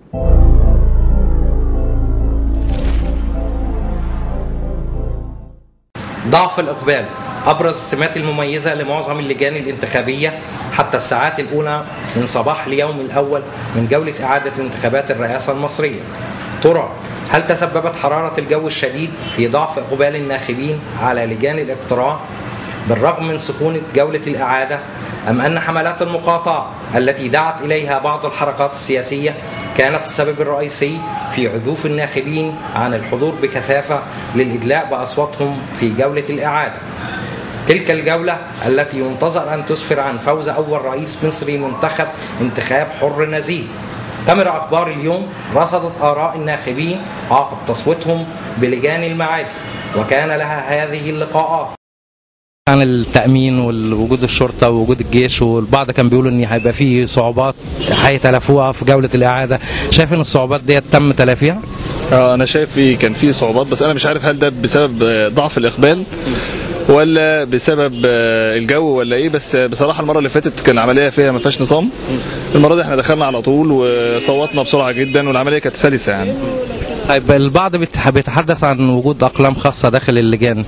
ضعف الإقبال أبرز السمات المميزة لمعظم اللجان الانتخابية حتى الساعات الأولى من صباح اليوم الأول من جولة إعادة انتخابات الرئاسة المصرية ترى هل تسببت حرارة الجو الشديد في ضعف إقبال الناخبين على لجان الاقتراع بالرغم من سخونة جولة الإعادة أم أن حملات المقاطعة التي دعت إليها بعض الحركات السياسية كانت السبب الرئيسي في عزوف الناخبين عن الحضور بكثافة للإدلاء بأصواتهم في جولة الإعادة تلك الجولة التي ينتظر أن تسفر عن فوز أول رئيس مصري منتخب انتخاب حر نزيه كاميرا أخبار اليوم رصدت آراء الناخبين عقب تصويتهم بلجان المعادي وكان لها هذه اللقاءات عن التأمين ووجود الشرطة ووجود الجيش والبعض كان بيقولوا ان هيبقى في صعوبات هيتلافوها في جولة الإعادة شايف ان الصعوبات ديت تم تلافيها؟ اه انا شايف في كان في صعوبات بس انا مش عارف هل ده بسبب آه، ضعف الاقبال ولا بسبب آه، الجو ولا ايه بس آه، بصراحه المره اللي فاتت كان العمليه فيها ما فيهاش نظام المره دي احنا دخلنا على طول وصوتنا بسرعه جدا والعمليه كانت سلسه يعني طيب البعض بيتح- بيتحدث عن وجود أقلام خاصة داخل اللجان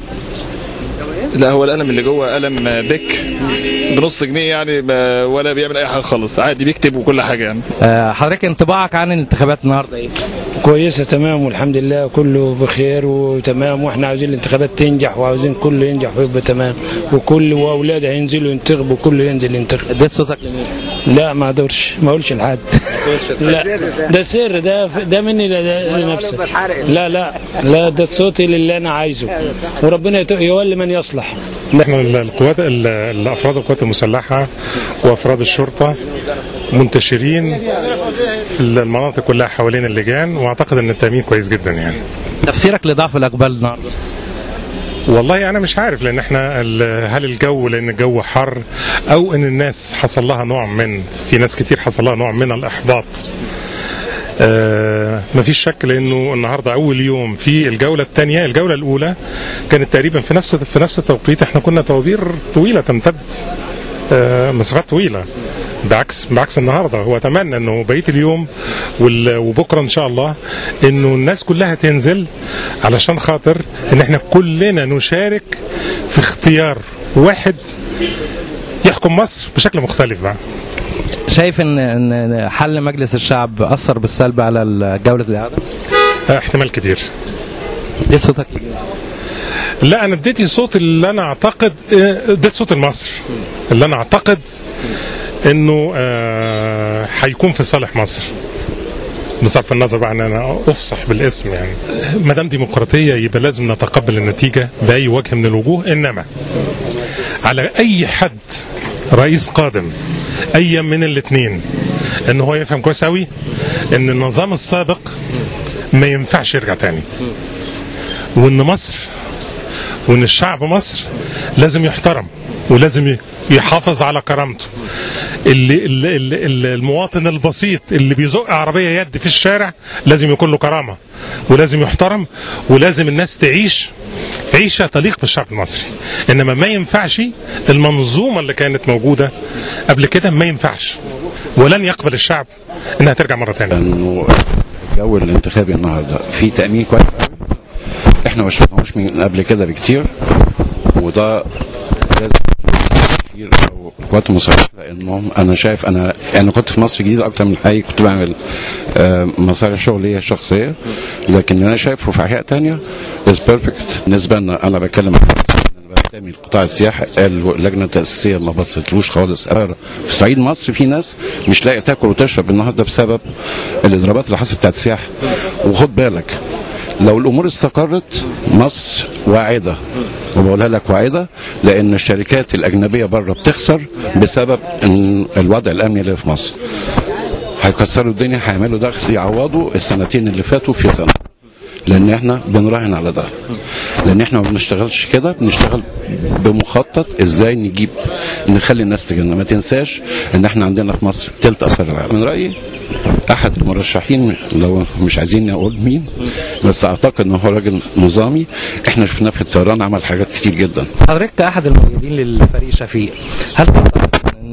لا هو القلم اللي جوه قلم آه، بيك بنص جنيه يعني ما- ولا بيعمل اي حاجه خالص عادي بيكتب وكل حاجه يعني آه، حضرتك انطباعك عن الانتخابات النهارده ايه؟ كويسة تمام والحمد لله كله بخير وتمام واحنا عاوزين الانتخابات تنجح وعاوزين كله ينجح ويبقى تمام وكل واولاده هينزلوا ينتخبوا كله ينزل ينتخب اديت صوتك لمين؟ لا ما اقدرش ما اقولش لحد لا ده سر ده ده مني ل- لنفسي لا لا لا ده صوتي للي انا عايزه وربنا يت- يولي من يصلح احنا القوات ال- الافراد القوات المسلحه وافراد الشرطه منتشرين في المناطق كلها حوالين اللجان واعتقد ان التامين كويس جدا يعني تفسيرك لضعف الإقبال النهارده؟ والله انا مش عارف لان احنا ال- هل الجو لان الجو حر او ان الناس حصل لها نوع من في ناس كتير حصل لها نوع من الاحباط آه مفيش شك لانه النهارده اول يوم في الجوله الثانيه الجوله الاولى كانت تقريبا في نفس في نفس التوقيت احنا كنا طوابير طويله تمتد آه مسافات طويله بعكس بعكس النهارده هو اتمنى انه بقيه اليوم وال- وبكره ان شاء الله انه الناس كلها تنزل علشان خاطر ان احنا كلنا نشارك في اختيار واحد يحكم مصر بشكل مختلف بقى شايف ان ان حل مجلس الشعب اثر بالسلب على جوله الاعاده؟ آه، احتمال كبير اديت صوتك لمين؟ لا انا اديتي صوت اللي انا اعتقد آه، اديت صوت لمصر اللي انا اعتقد انه آه، هيكون في صالح مصر بصرف النظر بقى ان انا افصح بالاسم يعني ما دام ديمقراطيه يبقى لازم نتقبل النتيجه باي وجه من الوجوه انما على اي حد رئيس قادم اي من الاثنين ان هو يفهم كويس قوي ان النظام السابق ما ينفعش يرجع تاني وان مصر وان الشعب مصر لازم يحترم ولازم ي- يحافظ على كرامته اللي اللي اللي المواطن البسيط اللي بيزق عربيه يد في الشارع لازم يكون له كرامه ولازم يحترم ولازم الناس تعيش عيشه تليق بالشعب المصري انما ما ينفعش المنظومه اللي كانت موجوده قبل كده ما ينفعش ولن يقبل الشعب انها ترجع مره ثانيه انه الجو الانتخابي النهارده في تامين كويس قوي احنا ما شفناهوش من قبل كده بكتير وده لازم تشير او قوات مسلحه لانهم انا شايف انا انا كنت في مصر الجديده اكتر من حي كنت بعمل آه، مصالح شغليه شخصيه لكن انا شايفه في احياء تانية از بيرفكت بالنسبه لنا انا بتكلم عن انا بنتمي لقطاع السياحه اللجنه التاسيسيه ما بصتلوش خالص في صعيد مصر في ناس مش لاقيه تاكل وتشرب النهارده بسبب الاضرابات اللي حصلت بتاعت السياحه وخد بالك لو الامور استقرت مصر واعده وبقولها لك واعده لان الشركات الاجنبيه بره بتخسر بسبب إن الوضع الامني اللي في مصر هيكسروا الدنيا هيعملوا دخل يعوضوا السنتين اللي فاتوا في سنه لان احنا بنراهن على ده لان احنا ما بنشتغلش كده بنشتغل بمخطط ازاي نجيب نخلي الناس تجينا ما تنساش ان احنا عندنا في مصر تلت اثار العالم من رايي احد المرشحين لو مش عايزين اقول مين بس اعتقد ان هو راجل نظامي احنا شفناه في الطيران عمل حاجات كتير جدا حضرتك كاحد المؤيدين للفريق شفيق هل تعتقد ان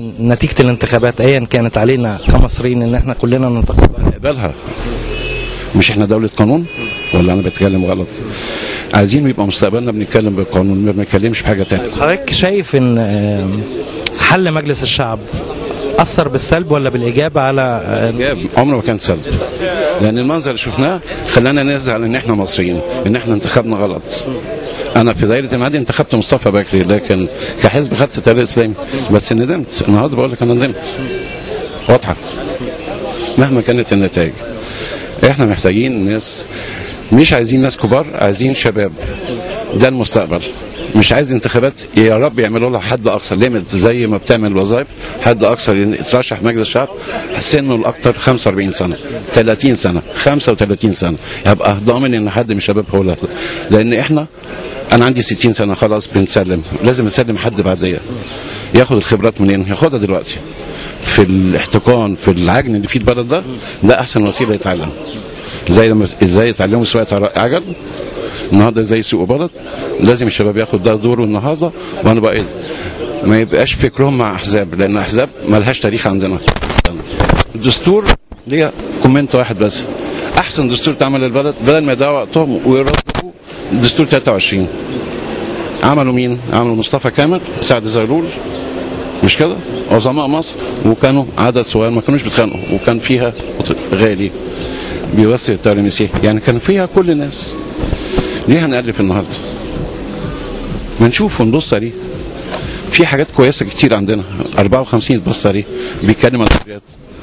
نتيجه الانتخابات ايا كانت علينا كمصريين ان احنا كلنا نتقبلها نقبلها مش احنا دولة قانون ولا انا بتكلم غلط عايزين يبقى مستقبلنا بنتكلم بالقانون ما بنتكلمش بحاجة تانية حضرتك شايف ان آه، حل مجلس الشعب اثر بالسلب ولا بالايجاب على آه، إيجاب عمره ما كان سلب لان المنظر اللي شفناه خلانا نزعل ان احنا مصريين ان احنا انتخبنا غلط انا في دايره المعادي انتخبت مصطفى بكري لكن كحزب خدت التيار الاسلامي بس ندمت النهارده بقول لك انا ندمت واضحه مهما كانت النتائج احنا محتاجين ناس مش عايزين ناس كبار عايزين شباب ده المستقبل مش عايز انتخابات يا رب يعملوا لها حد اقصى ليميت زي ما بتعمل وظائف حد اقصى يترشح مجلس الشعب سنه الاكثر 45 سنه 30 سنه 35 سنه يبقى ضامن ان حد من الشباب هو اللي هيطلع. لان احنا انا عندي 60 سنه خلاص بنسلم لازم نسلم حد بعديا ياخد الخبرات منين ياخدها دلوقتي في الاحتقان في العجن اللي فيه البلد ده ده احسن وسيله يتعلم زي لما ازاي يتعلموا سواقه عجل النهارده ازاي يسوقوا بلد لازم الشباب ياخد ده دوره النهارده وانا بقى ما يبقاش فكرهم مع احزاب لان احزاب ملهاش تاريخ عندنا الدستور ليه كومنت واحد بس احسن دستور اتعمل للبلد بدل ما يضيعوا وقتهم ويردوا دستور 23 عملوا مين؟ عملوا مصطفى كامل سعد زغلول مش كده؟ عظماء مصر وكانوا عدد صغير ما كانوش بيتخانقوا وكان فيها غالي بيوسع التيار المسيحي يعني كان فيها كل الناس ليه هنألف النهارده؟ ما نشوف ونبص عليه في حاجات كويسه كتير عندنا 54 تبص عليه بيتكلم عن الحريات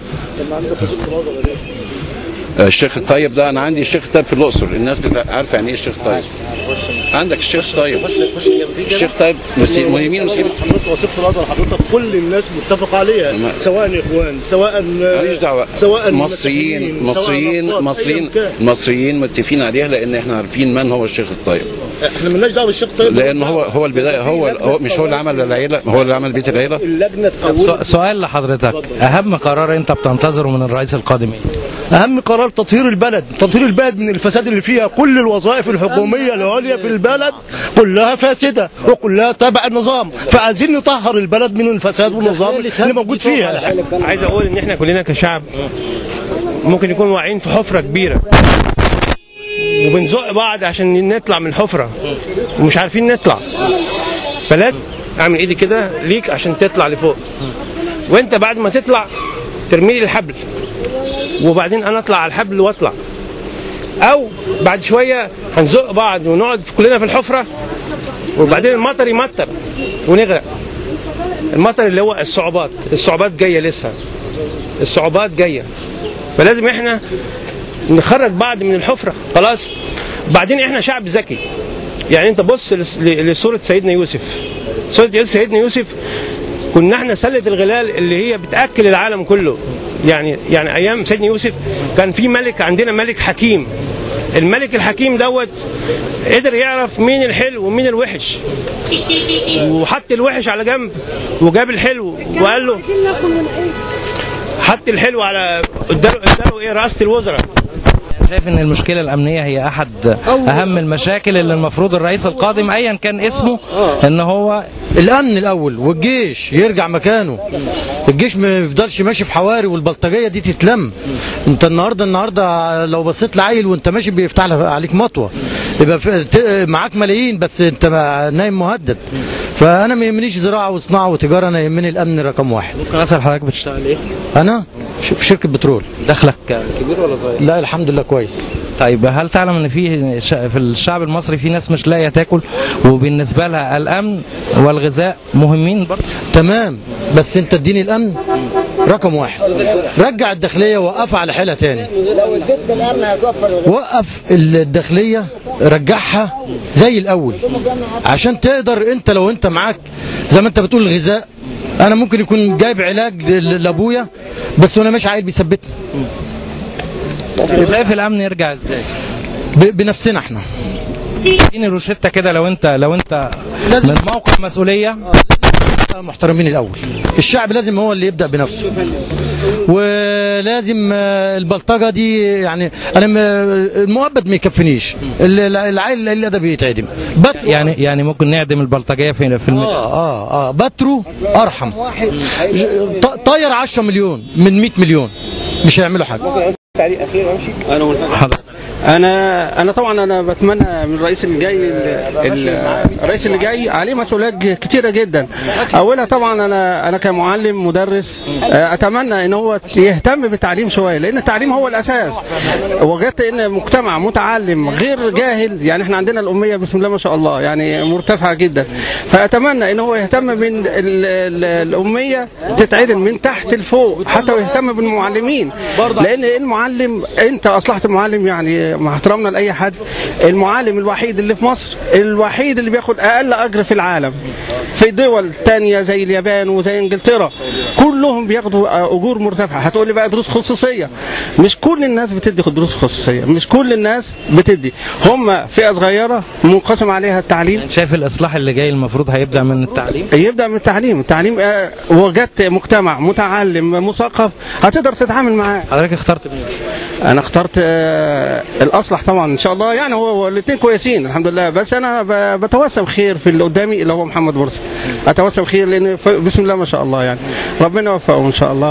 الشيخ الطيب ده انا عندي الشيخ الطيب في الاقصر الناس بتاع عارفه يعني ايه الشيخ الطيب عندك الشيخ الطيب الشيخ طيب مسي- مهمين مسلمين حضرتك وصفت الوضع حضرتك كل الناس متفق عليها سواء اخوان سواء ماليش دعوه سواء مصريين مسيحيين، سواء مصريين نصارى، مصريين أياً كان. مصريين متفقين عليها لان احنا عارفين من هو الشيخ الطيب احنا مالناش دعوه بالشيخ طيب لان هو هو البدايه هو هو مش هو اللي عمل العيله هو اللي عمل بيت العيله اللجنه سو- تقول سؤال لحضرتك اهم قرار انت بتنتظره من الرئيس القادم إيه؟ اهم قرار تطهير البلد تطهير البلد من الفساد اللي فيها كل الوظائف الحكوميه العليا في البلد كلها فاسده وكلها تبع النظام فعايزين نطهر البلد من الفساد والنظام اللي موجود فيها عايز اقول ان احنا كلنا كشعب ممكن نكون واقعين في حفره كبيره وبنزق بعض عشان نطلع من الحفره ومش عارفين نطلع فلازم اعمل ايدي كده ليك عشان تطلع لفوق وانت بعد ما تطلع ترمي لي الحبل وبعدين انا اطلع على الحبل واطلع او بعد شويه هنزق بعض ونقعد كلنا في الحفره وبعدين المطر يمطر ونغرق المطر اللي هو الصعوبات الصعوبات جايه لسه الصعوبات جايه فلازم احنا نخرج بعض من الحفره خلاص بعدين احنا شعب ذكي يعني انت بص لس- ل- لصوره سيدنا يوسف صوره سيدنا يوسف كنا احنا سله الغلال اللي هي بتاكل العالم كله يعني يعني ايام سيدنا يوسف كان في ملك عندنا ملك حكيم الملك الحكيم دوت قدر يعرف مين الحلو ومين الوحش وحط الوحش على جنب وجاب الحلو وقال له حط الحلو على اداله اداله ايه رئاسه الوزراء شايف ان المشكله الامنيه هي احد اهم المشاكل اللي المفروض الرئيس القادم ايا كان اسمه ان هو الامن الاول والجيش يرجع مكانه الجيش ما يفضلش ماشي في حواري والبلطجيه دي تتلم انت النهارده النهارده لو بصيت لعيل وانت ماشي بيفتح لك- عليك مطوه يبقى في- ت- معاك ملايين بس انت ما- نايم مهدد فانا ما يهمنيش زراعه وصناعه وتجاره انا يهمني الامن رقم واحد ممكن اسال حضرتك بتشتغل ايه؟ انا ش- في شركه بترول دخلك كبير ولا صغير؟ لا الحمد لله كويس طيب هل تعلم ان في ش- في الشعب المصري في ناس مش لاقيه تاكل وبالنسبه لها الامن والغذاء مهمين برضه؟ تمام بس انت اديني الامن رقم واحد رجع الداخليه وقفها على حيلها تاني لو اديتنا الامن هتوفر وقف الداخليه رجعها زي الاول عشان تقدر انت لو انت معاك زي ما انت بتقول الغذاء انا ممكن يكون جايب علاج ل- لابويا بس وانا ماشي عيل بيثبتني شايف الامن يرجع ازاي؟ ب- بنفسنا احنا اديني روشته كده لو انت لو انت من موقف مسؤوليه محترمين الاول الشعب لازم هو اللي يبدا بنفسه ولازم آه، البلطجه دي يعني انا م- المؤبد ما يكفنيش ال- ال- العيل اللي ده بيتعدم بترو يعني يعني ممكن نعدم البلطجيه في في الميدان اه اه اه بترو ارحم ط- طاير 10 مليون من 100 مليون مش هيعملوا حاجه تعليق اخير وامشي انا انا طبعا انا بتمنى من الرئيس اللي جاي ال- ال- الرئيس اللي جاي عليه مسؤوليات كتيره جدا اولها طبعا انا انا كمعلم مدرس آه، اتمنى ان هو يهتم بالتعليم شويه لان التعليم هو الاساس وجدت ان مجتمع متعلم غير جاهل يعني احنا عندنا الاميه بسم الله ما شاء الله يعني مرتفعه جدا فاتمنى ان هو يهتم من ال- ال- الاميه تتعدل من تحت لفوق حتى ويهتم بالمعلمين لان المعلم انت اصلحت المعلم يعني مع احترامنا لاي حد المعلم الوحيد اللي في مصر الوحيد اللي بياخد اقل اجر في العالم في دول تانية زي اليابان وزي انجلترا كلهم بياخدوا اجور مرتفعه هتقول لي بقى دروس خصوصيه مش كل الناس بتدي دروس خصوصيه مش كل الناس بتدي هم فئه صغيره منقسم عليها التعليم شايف الاصلاح اللي جاي المفروض هيبدا من التعليم يبدا من التعليم التعليم آه، وجدت مجتمع متعلم مثقف هتقدر تتعامل معاه حضرتك اخترت مين انا اخترت آه، الاصلح طبعا ان شاء الله يعني هو الاثنين كويسين الحمد لله بس انا ب- بتوسم خير في اللي قدامي اللي هو محمد مرسي اتوسم خير لان ف- بسم الله ما شاء الله يعني ربنا يوفقه ان شاء الله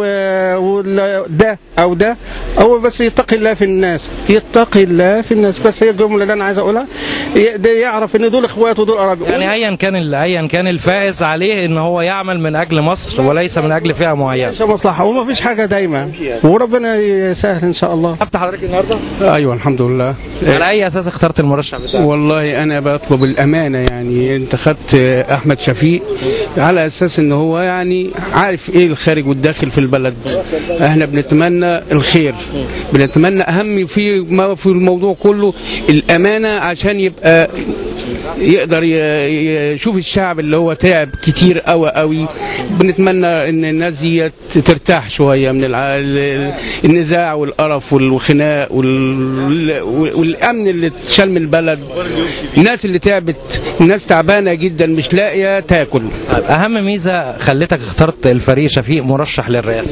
وده او ده هو بس يتقي الله في الناس يتقي الله في الناس بس هي الجمله اللي انا عايز اقولها ي- ده يعرف ان دول اخوات ودول قرايب يعني ايا كان ال- ايا كان الفائز عليه ان هو يعمل من اجل مصر وليس من اجل فئه معينه مش مصلحه وما فيش حاجه دايما وربنا يسهل ان شاء الله شفت حضرتك النهارده ايوه الحمد لله على اي اساس اخترت المرشح بتاعك والله انا بطلب الامانه يعني انت خدت احمد شفيق على اساس ان هو يعني عارف ايه الخارج والداخل في البلد احنا بنتمنى الخير بنتمنى اهم في ما في الموضوع كله الامانه عشان يبقى يقدر ي- يشوف الشعب اللي هو تعب كتير قوي قوي بنتمنى ان الناس دي ترتاح شويه من الع... ال- النزاع والقرف والخناق وال... والامن اللي اتشال من البلد الناس اللي تعبت الناس تعبانه جدا مش لاقيه تاكل طيب اهم ميزه خلتك اخترت الفريق شفيق مرشح للرئاسه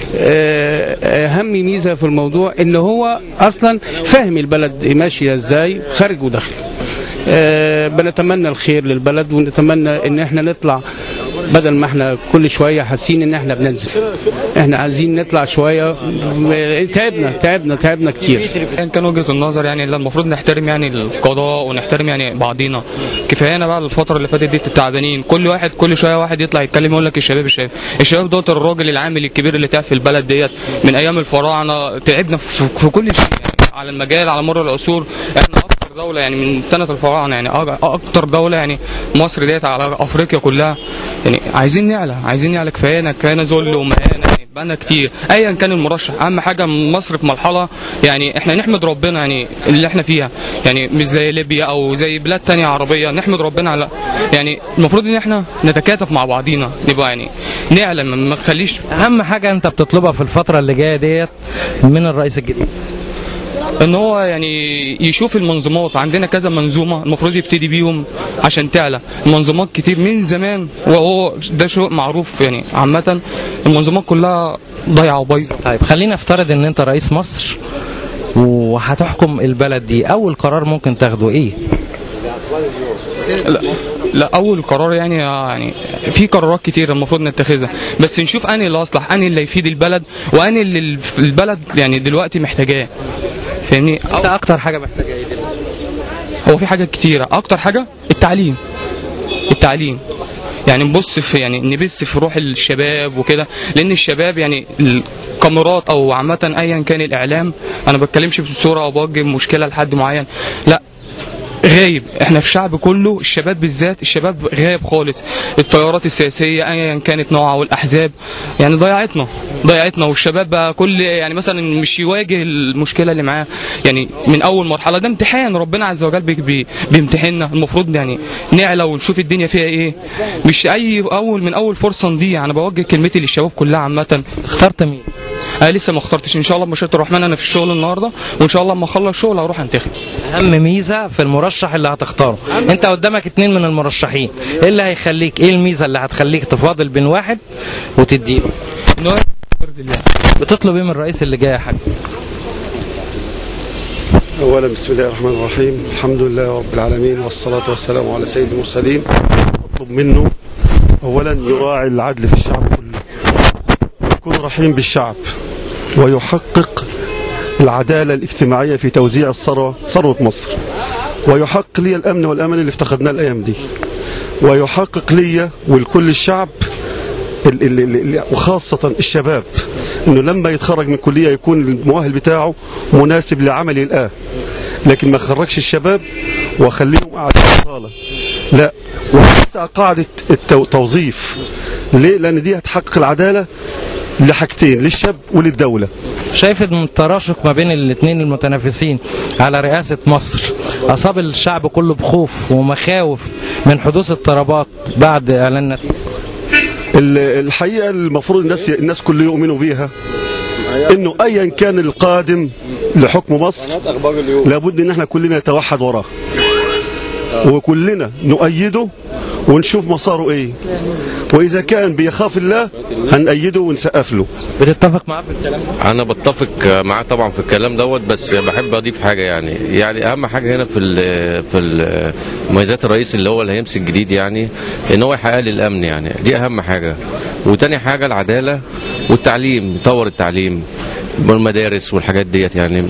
آه، اهم ميزه في الموضوع ان هو اصلا فاهم البلد ماشيه ازاي خارج وداخل آه، بنتمنى الخير للبلد ونتمنى ان احنا نطلع بدل ما احنا كل شويه حاسين ان احنا بننزل احنا عايزين نطلع شويه تعبنا تعبنا تعبنا كتير يعني كان وجهه النظر يعني اللي المفروض نحترم يعني القضاء ونحترم يعني بعضينا كفايانا بقى الفتره اللي فاتت دي التعبانين كل واحد كل شويه واحد يطلع يتكلم يقول لك الشباب الشباب الشباب دوت الراجل العامل الكبير اللي تعب في البلد ديت من ايام الفراعنه تعبنا في, في كل شيء يعني على المجال على مر العصور احنا اكتر دوله يعني من سنه الفراعنه يعني أج- اكتر دوله يعني مصر ديت على افريقيا كلها يعني عايزين نعلى عايزين نعلى كفايانا كفايانا ذل ومهانه يعني بقالنا كتير ايا كان المرشح اهم حاجه مصر في مرحله يعني احنا نحمد ربنا يعني اللي احنا فيها يعني مش زي ليبيا او زي بلاد تانية عربيه نحمد ربنا على يعني المفروض ان احنا نتكاتف مع بعضينا نبقى يعني نعلم ما نخليش اهم حاجه انت بتطلبها في الفتره اللي جايه ديت من الرئيس الجديد ان هو يعني يشوف المنظومات عندنا كذا منظومه المفروض يبتدي بيهم عشان تعلى منظومات كتير من زمان وهو ده شيء معروف يعني عامه المنظومات كلها ضايعه وبايظه طيب خلينا نفترض ان انت رئيس مصر وهتحكم البلد دي اول قرار ممكن تاخده ايه لا لا اول قرار يعني يعني في قرارات كتير المفروض نتخذها بس نشوف انهي اللي اصلح انهي اللي يفيد البلد وانهي اللي البلد يعني دلوقتي محتاجاه فاهمني انت اكتر حاجه محتاجها ايه دلوقتي هو في حاجات كتيرة أكتر حاجة التعليم التعليم يعني نبص في يعني نبث في روح الشباب وكده لأن الشباب يعني الكاميرات أو عامة أيا كان الإعلام أنا بتكلمش بصورة أو بوجه مشكلة لحد معين لا غايب احنا في شعب كله الشباب بالذات الشباب غايب خالص التيارات السياسيه ايا كانت نوعها والاحزاب يعني ضيعتنا ضيعتنا والشباب بقى كل يعني مثلا مش يواجه المشكله اللي معاه يعني من اول مرحله ده امتحان ربنا عز وجل بي بي بيمتحننا المفروض يعني نعلى ونشوف الدنيا فيها ايه مش اي اول من اول فرصه نضيع انا بوجه كلمتي للشباب كلها عامه اخترت مين انا لسه ما اخترتش ان شاء الله بمشيئه الرحمن انا في الشغل النهارده وان شاء الله لما اخلص شغل هروح انتخب اهم ميزه في المرشح اللي هتختاره انت قدامك اتنين من المرشحين ايه اللي هيخليك ايه الميزه اللي هتخليك تفاضل بين واحد وتديله ان هو لله بتطلب ايه من الرئيس اللي جاي يا حاج أولا بسم الله الرحمن الرحيم الحمد لله رب العالمين والصلاة والسلام على سيد المرسلين أطلب منه أولا يراعي العدل في الشعب كله يكون رحيم بالشعب ويحقق العدالة الاجتماعية في توزيع الثروة ثروة مصر ويحقق لي الأمن والأمان اللي افتقدناه الأيام دي ويحقق لي ولكل الشعب ال- ال- ال- ال- وخاصة الشباب انه لما يتخرج من كلية يكون المؤهل بتاعه مناسب لعمله الآن لكن ما خرجش الشباب واخليهم قاعدين بطالة لا ووسع قاعدة التوظيف ليه؟ لأن دي هتحقق العدالة لحاجتين للشاب وللدولة شايف ان التراشق ما بين الاثنين المتنافسين على رئاسة مصر أصاب الشعب كله بخوف ومخاوف من حدوث اضطرابات بعد إعلان النتيجة ال- الحقيقة المفروض الناس الناس كله يؤمنوا بيها انه ايا كان القادم لحكم مصر لابد ان احنا كلنا نتوحد وراه وكلنا نؤيده ونشوف مساره ايه واذا كان بيخاف الله هنأيده ونسقف له بتتفق معاه في الكلام ده؟ انا بتفق معاه طبعا في الكلام دوت بس بحب اضيف حاجه يعني يعني اهم حاجه هنا في ال في ال- مميزات الرئيس اللي هو اللي هيمسك جديد يعني ان هو يحقق لي الامن يعني دي اهم حاجه وتاني حاجه العداله والتعليم يطور التعليم والمدارس والحاجات ديت يعني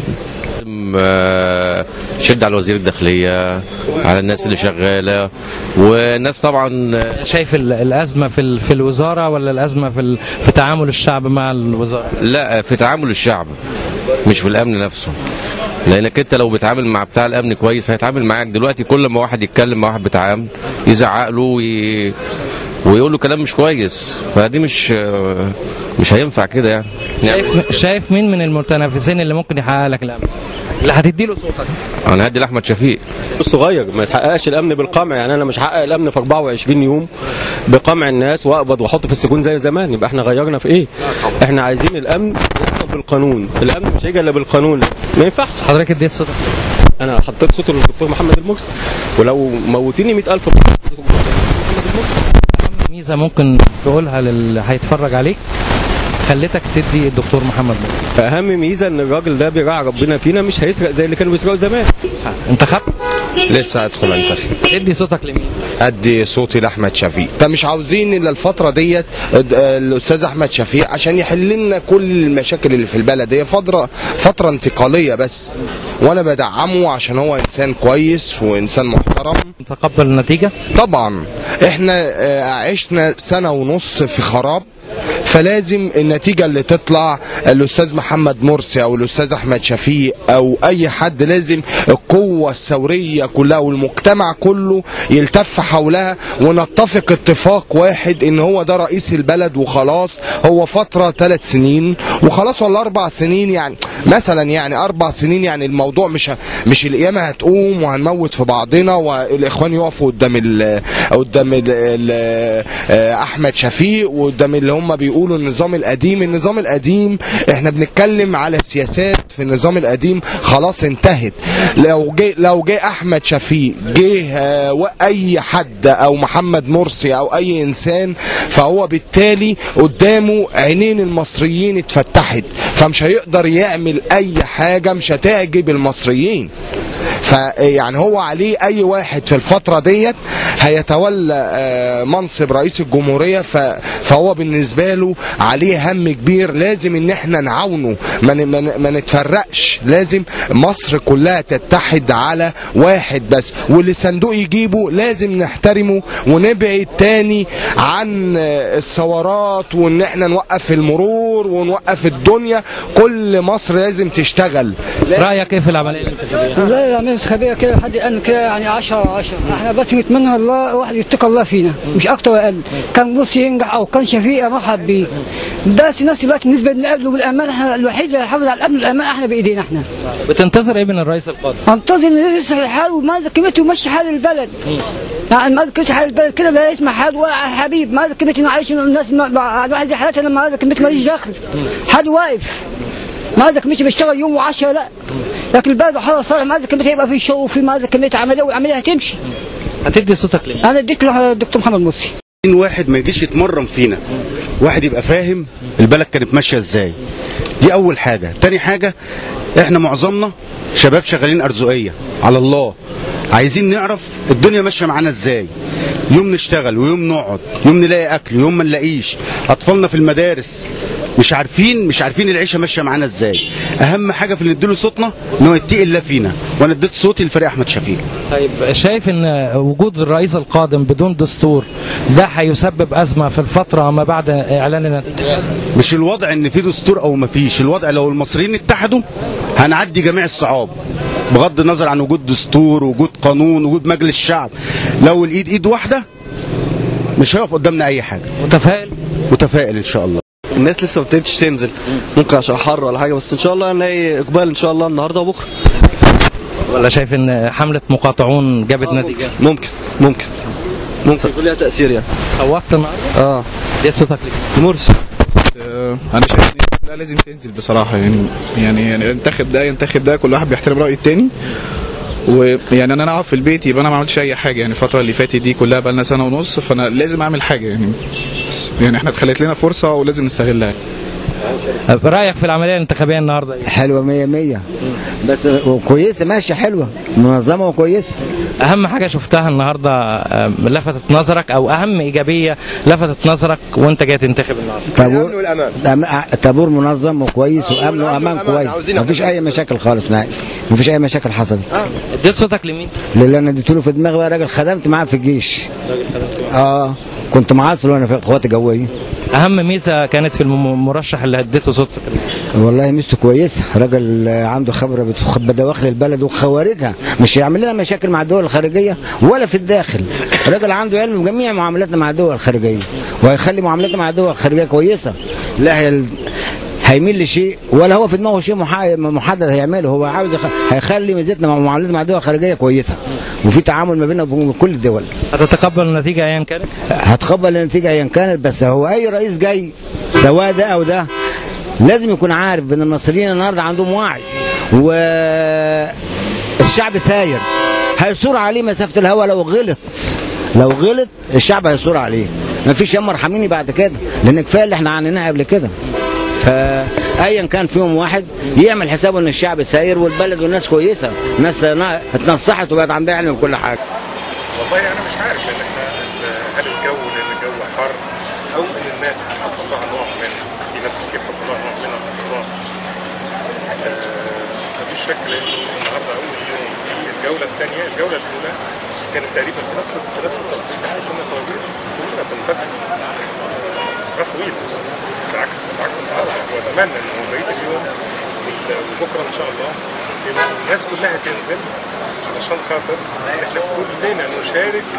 آه، شد على وزير الداخليه على الناس اللي شغاله والناس طبعا آه، شايف ال- الأزمة في ال- في الوزارة ولا الأزمة في ال- في تعامل الشعب مع الوزارة؟ لا في تعامل الشعب مش في الامن نفسه لانك انت لو بتعامل مع بتاع الامن كويس هيتعامل معاك دلوقتي كل ما واحد يتكلم مع واحد بتاع امن يزعق له وي... ويقول له كلام مش كويس فدي مش مش هينفع كده يعني شايف شايف مين من المتنافسين اللي ممكن يحقق لك الأمن؟ اللي هتدي له صوتك انا هدي لاحمد شفيق الصغير ما يتحققش الامن بالقمع يعني انا مش هحقق الامن في 24 يوم بقمع الناس واقبض واحط في السجون زي زمان يبقى احنا غيرنا في ايه احنا عايزين الامن يحصل بالقانون الامن مش هيجي الا بالقانون ما ينفعش حضرتك اديت صوتك انا حطيت صوت للدكتور محمد المرسي ولو موتيني 100000 ميزة ممكن تقولها للي هيتفرج عليك خلتك تدي الدكتور محمد مرسي اهم ميزه ان الراجل ده بيراعي ربنا فينا مش هيسرق زي اللي كانوا بيسرقوا زمان انت خدت لسه هدخل انتخب ادي صوتك لمين ادي صوتي لاحمد شفيق فمش عاوزين الا الفتره ديت آه، الاستاذ احمد شفيق عشان يحل لنا كل المشاكل اللي في البلد هي فتره فتره انتقاليه بس وانا بدعمه عشان هو انسان كويس وانسان محترم تقبل النتيجه طبعا احنا آه، عشنا سنه ونص في خراب فلازم النتيجه اللي تطلع الاستاذ محمد مرسي او الاستاذ احمد شفيق او اي حد لازم القوه الثوريه كلها والمجتمع كله يلتف حولها ونتفق اتفاق واحد ان هو ده رئيس البلد وخلاص هو فتره ثلاث سنين وخلاص ولا اربع سنين يعني مثلا يعني اربع سنين يعني الموضوع مش ه- مش القيامه هتقوم وهنموت في بعضنا والاخوان يقفوا قدام ال قدام ال ال احمد شفيق وقدام اللي هم بيقولوا النظام القديم النظام القديم احنا بنتكلم على السياسات في النظام القديم خلاص انتهت لو جه لو جه احمد شفيق جه آه، واي حد او محمد مرسي او اي انسان فهو بالتالي قدامه عينين المصريين اتفتحت فمش هيقدر يعمل اي حاجه مش هتعجب المصريين فيعني هو عليه اي واحد في الفتره ديت هيتولى آه، منصب رئيس الجمهوريه ف- فهو بالنسبه له عليه هم كبير لازم ان احنا نعاونه ما ن- ما ن- ما نتفرقش لازم مصر كلها تتحد على واحد بس واللي الصندوق يجيبه لازم نحترمه ونبعد تاني عن آه، الثورات وان احنا نوقف المرور ونوقف الدنيا كل مصر لازم تشتغل رايك ايه في العمليه الانتخابيه؟ لا العملية الانتخابية كده لحد الآن كده يعني 10 على 10 احنا بس نتمنى الله واحد يتقى الله فينا مش أكتر ولا أقل كان بص ينجح أو كان شفيق مرحب بيه بس نفس الوقت بالنسبة للأمن والأمان احنا الوحيد اللي هيحافظ على الأمن والأمان احنا بإيدينا احنا بتنتظر ايه من الرئيس القادم؟ انتظر ان يصلح الحال وما قيمته يمشي حال البلد يعني ما قيمته حال البلد كده لا يسمع حد ولا حبيب ما قيمته انه عايش إنه الناس ما- ما- واحد زي حالتي انا ما قيمته ماليش دخل حد واقف ما هذا كمية بيشتغل يوم وعشرة لا لكن البلد حر صالح ما هذا كمية هيبقى في شغل وفي ما هذا كمية عملية والعملية هتمشي هتدي صوتك لمين؟ انا اديت له الدكتور محمد مرسي عايزين واحد ما يجيش يتمرن فينا واحد يبقى فاهم البلد كانت ماشيه ازاي دي اول حاجه تاني حاجه احنا معظمنا شباب شغالين ارزقيه على الله عايزين نعرف الدنيا ماشيه معانا ازاي يوم نشتغل ويوم نقعد يوم نلاقي اكل ويوم ما نلاقيش اطفالنا في المدارس مش عارفين مش عارفين العيشه ماشيه معانا ازاي اهم حاجه في اللي نديله صوتنا ان هو يتقي الله فينا وانا اديت صوتي لفريق احمد شفيق طيب شايف ان وجود الرئيس القادم بدون دستور ده هيسبب ازمه في الفتره ما بعد اعلان النتيجه مش الوضع ان في دستور او ما فيش الوضع لو المصريين اتحدوا هنعدي جميع الصعاب بغض النظر عن وجود دستور وجود قانون وجود مجلس شعب لو الايد ايد واحده مش هيقف قدامنا اي حاجه متفائل متفائل ان شاء الله الناس لسه ما ابتدتش تنزل ممكن عشان حر ولا حاجه بس ان شاء الله هنلاقي اقبال ان شاء الله النهارده وبكره ولا شايف ان حمله مقاطعون جابت نتيجه ممكن ممكن ممكن يكون لها تاثير يعني صوتت النهارده اه اديت صوتك ليه مرسي آه، انا شايف إن لا لازم تنزل بصراحه يعني يعني يعني ينتخب ده ينتخب ده كل واحد بيحترم راي التاني ويعني انا اقعد في البيت يبقى انا ما عملتش اي حاجه يعني الفتره اللي فاتت دي كلها بقى لنا سنه ونص فانا لازم اعمل حاجه يعني بس يعني احنا اتخلت لنا فرصه ولازم نستغلها رايك في العمليه الانتخابيه النهارده ايه حلوه مية مية بس وكويسه ماشيه حلوه منظمه وكويسه اهم حاجه شفتها النهارده آه، لفتت نظرك او اهم ايجابيه لفتت نظرك وانت جاي تنتخب النهارده طابور أم- طابور منظم وكويس وامن وامان كويس مفيش اي مشاكل خالص نهائي مفيش اي مشاكل حصلت اديت صوتك لمين للي انا اديته له في دماغي بقى راجل خدمت معاه في الجيش اه كنت معاصر وانا في القوات الجويه اهم ميزه كانت في المرشح اللي اديته صوتك والله ميزته كويسه راجل آه، عنده خبره بتخ- بدواخل البلد وخوارجها مش هيعمل لنا مشاكل مع الدول الخارجيه ولا في الداخل راجل عنده علم بجميع معاملاتنا مع الدول الخارجيه وهيخلي معاملاتنا مع الدول الخارجيه كويسه لا هي هيميل لشيء ولا هو في دماغه شيء محا- محدد هيعمله هو عاوز يخ... هيخلي ميزتنا مع معاملتنا مع الدول الخارجيه كويسه وفي تعامل ما بيننا وبين كل الدول هتتقبل النتيجه ايا كانت هتقبل النتيجة ايا كانت بس هو اي رئيس جاي سواء ده او ده لازم يكون عارف ان المصريين النهارده عندهم وعي والشعب ساير هيثور عليه مسافة الهواء لو غلط لو غلط الشعب هيثور عليه مفيش يا مرحميني بعد كده لان كفايه اللي احنا عانيناه قبل كده فايا كان فيهم واحد يعمل حسابه ان الشعب ساير والبلد والناس كويسه الناس اتنصحت وبقت عندها علم بكل حاجه والله انا مش عارف ان احنا هل الجو لان الجو حر او ان الناس حصل لها نوع من في ناس كتير حصل لها نوع من الاحباط آه، مفيش شك لانه النهارده اول يوم في الجوله الثانيه الجوله الاولى كانت تقريبا في نفس في نفس التوقيت احنا كنا طويل طويله تمتد مسافات طويله بالعكس بالعكس النهارده واتمنى انه بقيه اليوم وال- وبكره ان شاء الله يبقى الناس كلها تنزل علشان خاطر احنا كلنا نشارك